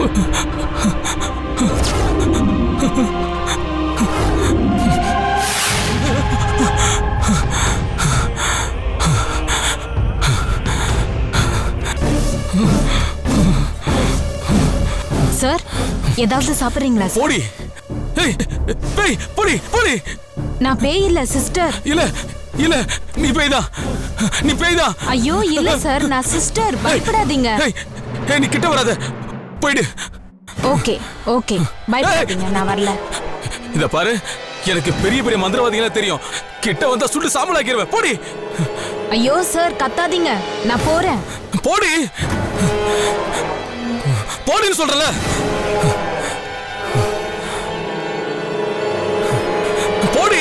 Sir ஏதாவது சாப்பிடுறீங்களா sir போடி ஏய் பேய் போடி போடி நான் பேய் இல்ல சிஸ்டர் இல்ல இல்ல நீ பேய்தான் நீ பேய்தான் ஐயோ இல்ல சார் நான் சிஸ்டர் பயப்படாதீங்க ஏய் ஏய் நீ கிட்ட வராத போயிடு ஓகே ஓகே பயப்படாதீங்க நான் வரல இத பாரு எனக்கு பெரிய பெரிய மந்திரவாதிகளா தெரியும் கிட்ட வந்தா சுட்டு சாம்பலாக்கிடுவேன் போடி ஐயோ சார் கத்தாதீங்க நான் போறேன் போடி போடின்னு சொல்றல போடி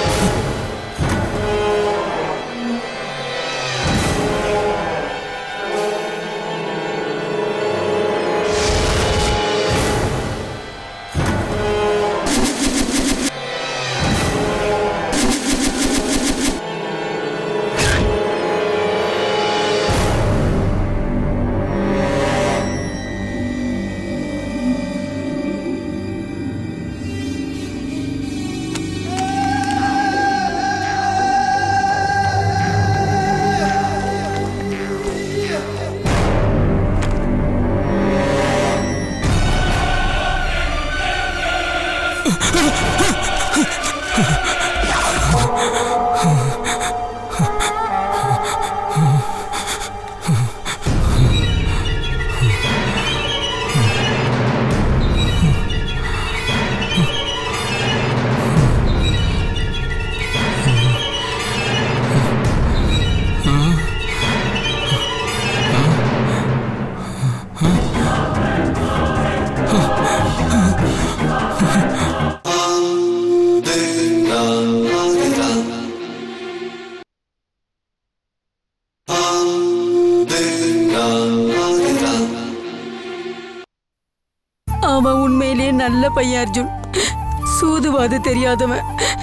அவன் உண்மையிலேயே நல்ல பையன் அர்ஜுன் சூதுவாது தெரியாதவன்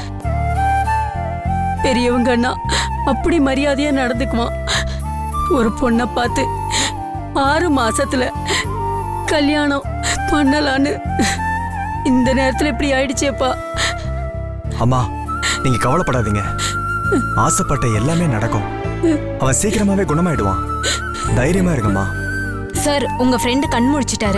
பெரியவங்க அண்ணா அப்படி மரியாதையா நடந்துக்குவான் ஒரு பொண்ணை பார்த்து ஆறு மாசத்துல கல்யாணம் பண்ணலான்னு இந்த நேரத்துல இப்படி ஆயிடுச்சேப்பா அம்மா நீங்க கவலைப்படாதீங்க ஆசைப்பட்ட எல்லாமே நடக்கும் அவன் சீக்கிரமாவே குணமாயிடுவான் தைரியமா இருங்கம்மா சார் உங்க ஃப்ரெண்டு கண் முழிச்சிட்டாரு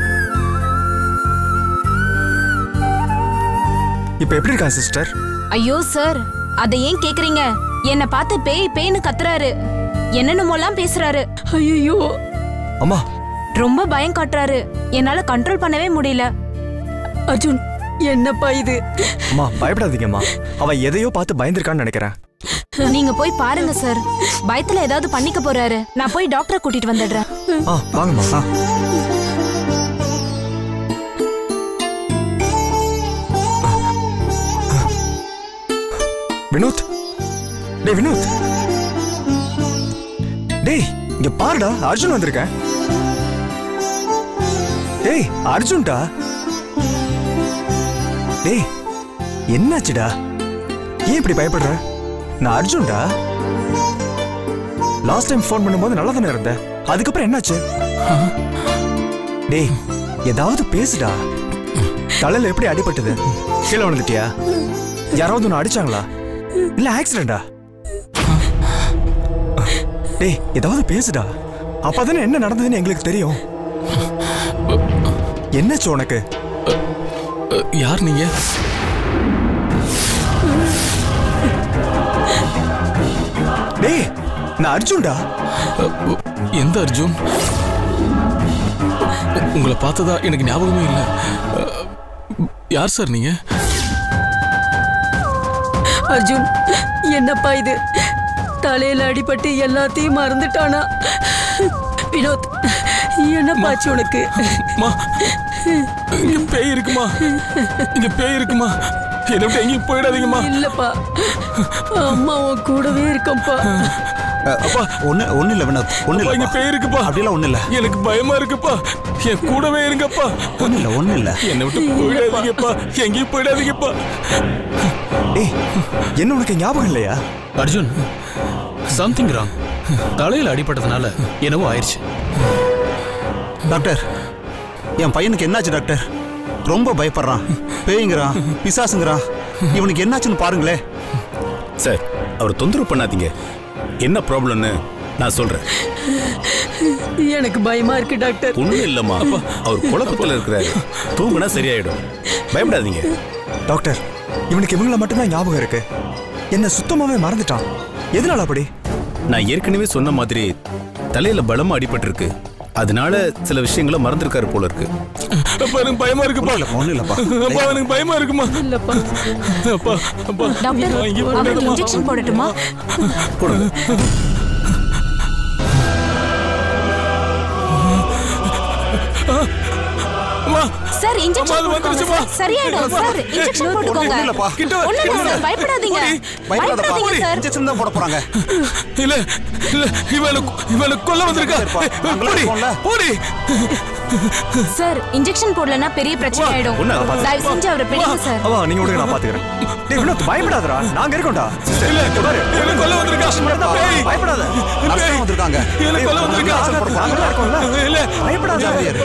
இப்ப எப்படி இருக்கான் சிஸ்டர் ஐயோ சார் அதை ஏன் கேக்குறீங்க என்ன பார்த்து பேய் பேய்னு கத்துறாரு என்னென்னமோலாம் பேசுறாரு ஐயோ அம்மா ரொம்ப பயம் காட்டுறாரு என்னால கண்ட்ரோல் பண்ணவே முடியல அர்ஜுன் என்னப்பா இது அம்மா பயப்படாதீங்கம்மா அவன் எதையோ பார்த்து பயந்துருக்கான்னு நினைக்கிறேன் நீங்க போய் பாருங்க சார் பயத்துல ஏதாவது பண்ணிக்க போறாரு நான் போய் டாக்டரை கூட்டிட்டு வந்துடுறேன் ஆ வாங்கம்மா ஆ. வினோத் டேய் வினோத் டேய் இங்க பாருடா அர்ஜுன் வந்திருக்கேன் டேய் அர்ஜுன்டா டேய் என்னாச்சுடா ஏன் இப்படி பயப்படுற நான் அர்ஜுன்டா லாஸ்ட் டைம் ஃபோன் பண்ணும்போது நல்லா தானே இருந்த அதுக்கப்புறம் என்னாச்சு டேய் ஏதாவது பேசுடா தலையில எப்படி அடிபட்டது கீழே விழுந்துட்டியா யாராவது உன்னை அடிச்சாங்களா இல்ல ஆக்சிடென்டா டேய் ஏதாவது பேசுடா அப்பதானே என்ன நடந்ததுன்னு எங்களுக்கு தெரியும் என்னாச்சு உனக்கு அ, யார் நீங்க டேய் நான் அர்ஜுன்டா அ, உ- எந்த அர்ஜுன் உ- உங்களை பார்த்ததா எனக்கு ஞாபகமே இல்லை அ, யார் சார் நீங்க அர்ஜுன் என்னப்பா இது தலையில அடிபட்டு எல்லாத்தையும் மறந்துட்டானா வினோத் என்னப்பாச்சு உனக்கு மா இங்க பேய் இருக்குமா இங்க பேய் இருக்குமா என்னை விட்டு எங்கேயும் போயிடாதீங்கம்மா இல்லப்பா அம்மா உன் கூடவே இருக்கம்பா அப்பா ஒண்ணு ஒண்ணு இல்ல வினோத் ஒண்ணு அப்பா, இங்க இல்ல பேய் இருக்குப்பா அப்படிலாம் ஒண்ணு இல்ல எனக்கு பயமா இருக்குப்பா என் கூடவே இருங்கப்பா ஒண்ணு இல்ல ஒண்ணு இல்ல என்னை விட்டு போயிடாதீங்கப்பா எங்கேயும் போயிடாதீங்கப்பா டேய் என்ன உனக்கு ஞாபகம் இல்லையா அர்ஜுன் சம்திங் ராங் தலையில் அடிபட்டதுனால என்னவோ ஆயிடுச்சு டாக்டர் என் பையனுக்கு என்னாச்சு டாக்டர் ரொம்ப பயப்படுறான் பேய்ங்கிறான் பிசாசுங்கிறான் இவனுக்கு என்னாச்சுன்னு பாருங்களே சார் அவர் தொந்தரவு பண்ணாதீங்க என்ன ப்ராப்ளம்னு நான் சொல்றேன் எனக்கு பயமா இருக்கு டாக்டர் ஒண்ணும் இல்லம்மா அவர் குழப்பத்துல இருக்கிறாரு தூங்குனா சரியாயிடும் பயப்படாதீங்க டாக்டர் இவனுக்கு இவங்கள மட்டும்தான் ஞாபகம் இருக்கு என்ன சுத்தமாவே மறந்துட்டான் எதனால அப்படி நான் ஏற்கனவே சொன்ன மாதிரி தலையில பலமா அடிபட்டிருக்கு அதனால சில விஷயங்களை மறந்துருக்காரு போல இருக்கு அப்பா எனக்கு பயமா இருக்குப்பா ஒன்றும் இல்லைப்பா அப்பா எனக்கு பயமா இருக்குமா இல்லப்பா அப்பா அப்பா டாக்டர் நான் இங்கே அவருக்கு போயிடுமா? இன்ஜெக்ஷன் போடட்டுமா போடுங்க அம்மா சார் அம்மா, இன்ஜெக்ஷன் அது போட்டுக்கோங்க வந்துருச்சுமா? சார். சரியாயிடும் சார் இன்ஜெக்ஷன் போட்டுக்கோங்க இல்லப்பா. கிட்ட வா, ஒண்ணும் கிட்ட இல்ல வா. சார் பயப்படாதீங்க பயப்படாதப்பா பயப்படாதீங்க சார் இன்ஜெக்ஷன் தான் போட போறாங்க இல்ல இல்ல இவனை இவனை கொல்ல வந்திருக்கா இருப்பா. நாங்களே போடி இருக்கோம்ல. போடி சார் இன்ஜெக்ஷன் போடலனா பெரிய பிரச்சனை ஆயிடும் ஒண்ணு ஆகாது. தயவு செஞ்சு அவரை பிடிங்க சார் அவா நீங்க விடுங்க நான் பாத்துக்கிறேன் டேய் வினோத் பயப்படாதடா நாங்க இருக்கோம்டா இல்ல இவனை கொல்ல வந்திருக்கா பேய். பயப்படாத நர்ஸ் தான் வந்திருக்காங்க இவனை கொல்ல வந்திருக்கா நாங்க இருக்கோம்ல இல்ல பயப்படாத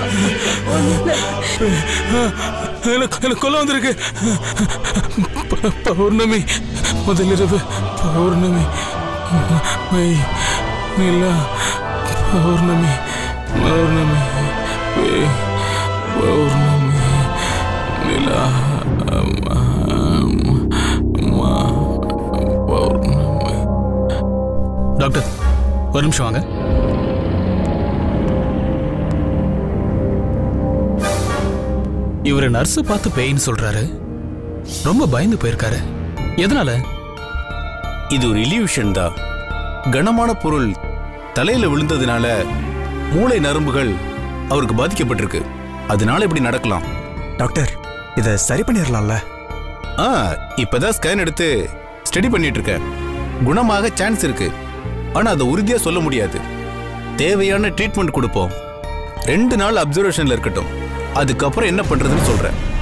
எனக்கு எனக்கு கொல்ல வந்திருக்கு ப- பௌர்ணமி முதலிரவு பௌர்ணமி மெய் நிலா பௌர்ணமி பௌர்ணமி மெய் பௌர்ணமி நிலா அம்மா, அம்மா, பௌர்ணமி டாக்டர் ஒரு நிமிஷம் வாங்க இவரை நர்ஸ் பார்த்து பேயின்னு சொல்றாரு ரொம்ப பயந்து போயிருக்காரு எதனால இது ஒரு இல்யூஷன் தான் கனமான பொருள் தலையில விழுந்ததுனால மூளை நரம்புகள் அவருக்கு பாதிக்கப்பட்டிருக்கு அதனால இப்படி நடக்கலாம் டாக்டர் இத சரி பண்ணிடலாம்ல ஆ இப்பதான் ஸ்கேன் எடுத்து ஸ்டடி பண்ணிட்டு இருக்கேன் குணமாக சான்ஸ் இருக்கு ஆனா அதை உறுதியா சொல்ல முடியாது தேவையான ட்ரீட்மெண்ட் கொடுப்போம் ரெண்டு நாள் அப்சர்வேஷன்ல இருக்கட்டும் அதுக்கப்புறம் என்ன பண்றதுன்னு சொல்றேன்